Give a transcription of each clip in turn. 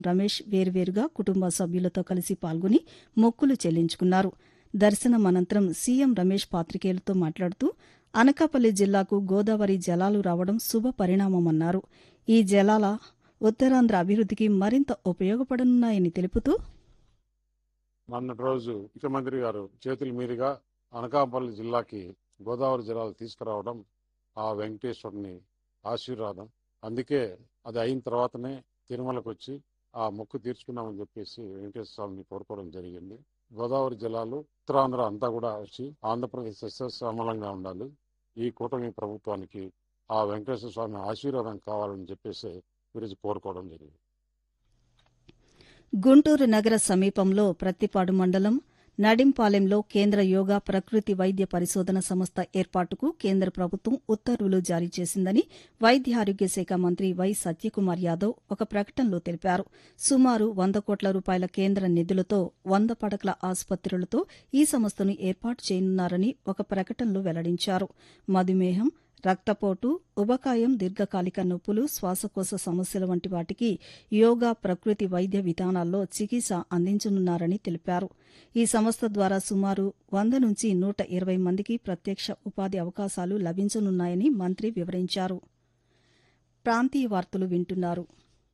రమేష్ వేర్వేరుగా కుటుంబ సభ్యులతో కలిసి పాల్గొని మొక్కులు చెల్లించుకున్నారు దర్శనం అనంతరం సీఎం రమేష్ పాతికేయులతో మాట్లాడుతూ అనకాపల్లి జిల్లాకు గోదావరి జలాలు రావడం శుభ పరిణామమన్నారు ఈ జలాల ఉత్తరాంధ్ర అభివృద్దికి మరింత ఉపయోగపడనున్నాయని తెలుపుతూ మొన్నటి రోజు ముఖ్యమంత్రి గారు చేతుల మీదుగా అనకాపల్లి జిల్లాకి గోదావరి జలాలు తీసుకురావడం ఆ వెంకటేశ్వరుని ఆశీర్వాదం అందుకే అది అయిన తర్వాతనే తిరుమలకు వచ్చి ఆ మొక్కు తీర్చుకున్నామని చెప్పేసి వెంకటేశ్వర స్వామిని కోరుకోవడం జరిగింది గోదావరి జలాలు ఉత్తరాంధ్ర అంతా కూడా వచ్చి ఆంధ్రప్రదేశ్ సస్యశ్యామలంగా ఉండాలి ఈ కూటమి ప్రభుత్వానికి ఆ వెంకటేశ్వర స్వామి ఆశీర్వాదం కావాలని చెప్పేసి ఈరోజు కోరుకోవడం జరిగింది గుంటూరు నగర సమీపంలో ప్రత్తిపాడు మండలం నడింపాలెంలో కేంద్ర యోగా ప్రకృతి వైద్య పరిశోధన సంస్థ ఏర్పాటుకు కేంద్ర ప్రభుత్వం ఉత్తర్వులు జారీ చేసిందని వైద్య ఆరోగ్య శాఖ మంత్రి వై సత్యకుమార్ యాదవ్ ఒక ప్రకటనలో తెలిపారు సుమారు వంద కోట్ల రూపాయల కేంద్ర నిధులతో వంద పడకల ఆసుపత్రులతో ఈ సంస్థను ఏర్పాటు చేయనున్నారని ఒక ప్రకటనలో వెల్లడించారు మధుమేహం రక్తపోటు ఉబకాయం దీర్ఘకాలిక నొప్పులు శ్వాసకోశ సమస్యల వంటి వాటికి యోగా ప్రకృతి వైద్య విధానాల్లో చికిత్స అందించనున్నారని తెలిపారు ఈ సంస్థ ద్వారా సుమారు వంద నుంచి నూట ఇరవై మందికి ప్రత్యక్ష ఉపాధి అవకాశాలు లభించనున్నాయని మంత్రి వివరించారు ప్రాంతీయ వార్తలు వింటున్నారు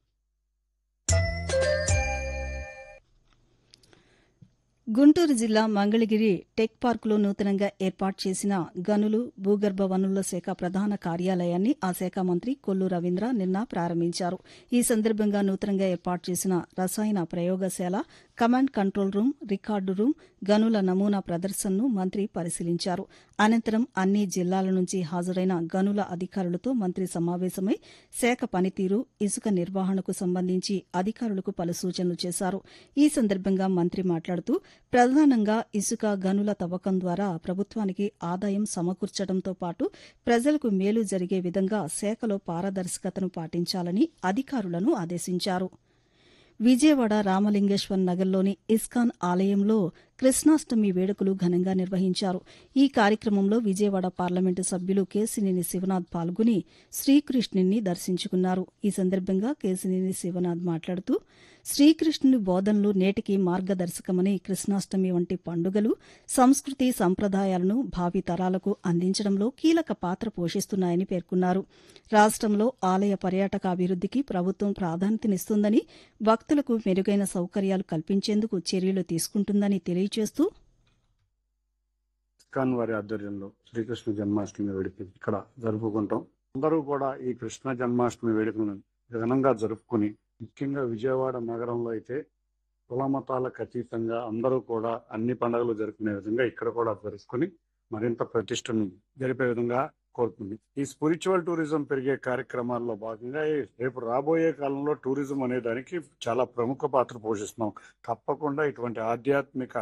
గుంటూరు జిల్లా మంగళగిరి టెక్ పార్కులో నూతనంగా ఏర్పాటు చేసిన గనులు భూగర్భ వనుల శాఖ ప్రధాన కార్యాలయాన్ని ఆ శాఖ మంత్రి కొల్లు రవీంద్ర నిన్న ప్రారంభించారు ఈ సందర్భంగా నూతనంగా ఏర్పాటు చేసిన రసాయన ప్రయోగశాల command control room record room గనుల నమూనా ప్రదర్శనను మంత్రి పరిశీలించారు అనంతరం అన్ని జిల్లాల నుంచి హాజరైన గనుల అధికారులతో మంత్రి సమావేశమై శాఖ పనితీరు ఇసుక నిర్వహణకు సంబంధించి అధికారులకు పలు సూచనలు చేశారు ఈ సందర్భంగా మంత్రి మాట్లాడుతూ ప్రధానంగా ఇసుక గనుల తవ్వకం ద్వారా ప్రభుత్వానికి ఆదాయం సమకూర్చడంతో పాటు ప్రజలకు మేలు జరిగే విధంగా శాఖలో పారదర్శకతను పాటించాలని అధికారులను ఆదేశించారు విజయవాడ రామలింగేశ్వర్ నగర్లోని ఇస్కాన్ ఆలయంలో కృష్ణాష్టమి వేడుకలు ఘనంగా నిర్వహించారు ఈ కార్యక్రమంలో విజయవాడ పార్లమెంటు సభ్యులు కేసినేని శివనాథ్ పాల్గొని శ్రీకృష్ణుని దర్శించుకున్నారు ఈ సందర్భంగా కేసినేని శివనాథ్ మాట్లాడుతూ శ్రీకృష్ణుని బోధనలు నేటికి మార్గదర్శకమని కృష్ణాష్టమి వంటి పండుగలు సంస్కృతి సంప్రదాయాలను భావి తరాలకు అందించడంలో కీలక పాత్ర పోషిస్తున్నాయని పేర్కొన్నారు రాష్టంలో ఆలయ పర్యాటక అభివృద్దికి ప్రభుత్వం ప్రాధాన్యతనిస్తుందని భక్తులకు మెరుగైన సౌకర్యాలు కల్పించేందుకు చర్యలు తీసుకుంటుందని తెలియజేస్తూ ఇస్కాన్ వారి ఆధ్వర్యంలో శ్రీకృష్ణ జన్మాష్టమి వేడుక ఇక్కడ జరుపుకుంటాం అందరూ కూడా ఈ కృష్ణ జన్మాష్టమి వేడుకను ఘనంగా జరుపుకుని ముఖ్యంగా విజయవాడ నగరంలో అయితే కుల మతాలకు అతీతంగా అందరూ కూడా అన్ని పండుగలు జరుపుకునే విధంగా ఇక్కడ కూడా జరుపుకుని మరింత ప్రతిష్టను జరిపే విధంగా కోరుతుంది ఈ స్పిరిచువల్ టూరిజం పెరిగే కార్యక్రమాల్లో భాగంగా ఈ రేపు రాబోయే కాలంలో టూరిజం అనే దానికి చాలా ప్రముఖ పాత్ర పోషిస్తున్నాం తప్పకుండా ఇటువంటి ఆధ్యాత్మిక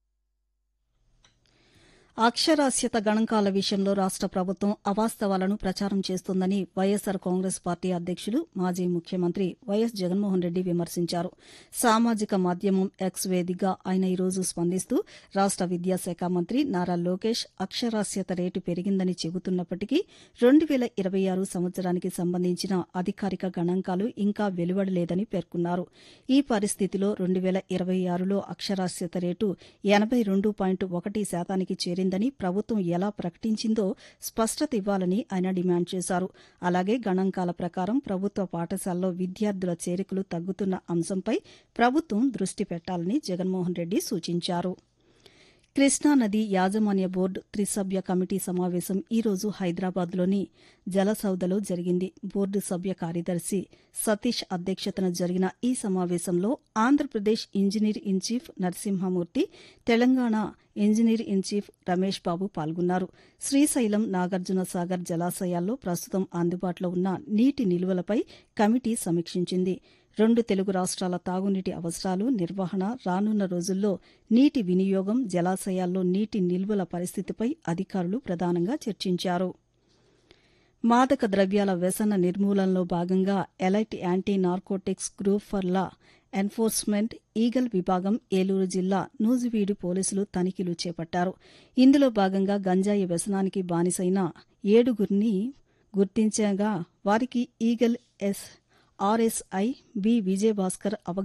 అక్షరాస్యత గణాంకాల విషయంలో రాష్ట ప్రభుత్వం అవాస్తవాలను ప్రచారం చేస్తోందని వైఎస్సార్ కాంగ్రెస్ పార్టీ అధ్యక్షులు మాజీ ముఖ్యమంత్రి వైఎస్ జగన్మోహన్ రెడ్డి విమర్శించారు సామాజిక మాధ్యమం ఎక్స్ వేదికగా ఆయన ఈరోజు స్పందిస్తూ రాష్ట విద్యాశాఖ మంత్రి నారా లోకేష్ అక్షరాస్యత రేటు పెరిగిందని చెబుతున్నప్పటికీ రెండు వేల ఇరవై ఆరు సంవత్సరానికి సంబంధించిన అధికారిక గణాంకాలు ఇంకా వెలువడలేదని పేర్కొన్నారు ఈ పరిస్థితిలో రెండు వేల ఇరవై ఆరులో అక్షరాస్యత రేటు ఎనబై రెండు పాయింట్ ఒకటి శాతానికి చేరింది జరిగిందని ప్రభుత్వం ఎలా ప్రకటించిందో స్పష్టత ఇవ్వాలని ఆయన డిమాండ్ చేశారు అలాగే గణాంకాల ప్రకారం ప్రభుత్వ పాఠశాలలో విద్యార్థుల చేరికలు తగ్గుతున్న అంశంపై ప్రభుత్వం దృష్టి పెట్టాలని జగన్మోహన్ రెడ్డి సూచించారు కృష్ణానది యాజమాన్య బోర్డు త్రిసభ్య కమిటీ సమావేశం ఈరోజు హైదరాబాద్లోని జలసౌదలో జరిగింది బోర్డు సభ్య కార్యదర్శి సతీష్ అధ్యక్షతన జరిగిన ఈ సమావేశంలో Andhra Pradesh engineer in chief Narasimha Murthy Telangana engineer in chief Ramesh Babu పాల్గొన్నారు శ్రీశైలం నాగార్జున సాగర్ జలాశయాల్లో ప్రస్తుతం అందుబాటులో ఉన్న నీటి నిల్వలపై కమిటీ సమీక్షించింది రెండు తెలుగు రాష్ట్రాల తాగునీటి అవసరాలు నిర్వహణ రానున్న రోజుల్లో నీటి వినియోగం జలాశయాల్లో నీటి నిల్వల పరిస్థితిపై అధికారులు ప్రధానంగా చర్చించారు మాదక ద్రవ్యాల వ్యసన నిర్మూలనలో భాగంగా elite anti narcotics group for law enforcement eagle విభాగం ఏలూరు జిల్లా నూజివీడు పోలీసులు తనిఖీలు చేపట్టారు ఇందులో భాగంగా గంజాయి వ్యసనానికి బానిసైన ఏడుగురిని గుర్తించగా వారికి eagle S RSI B Vijayabhaskar అవగాహన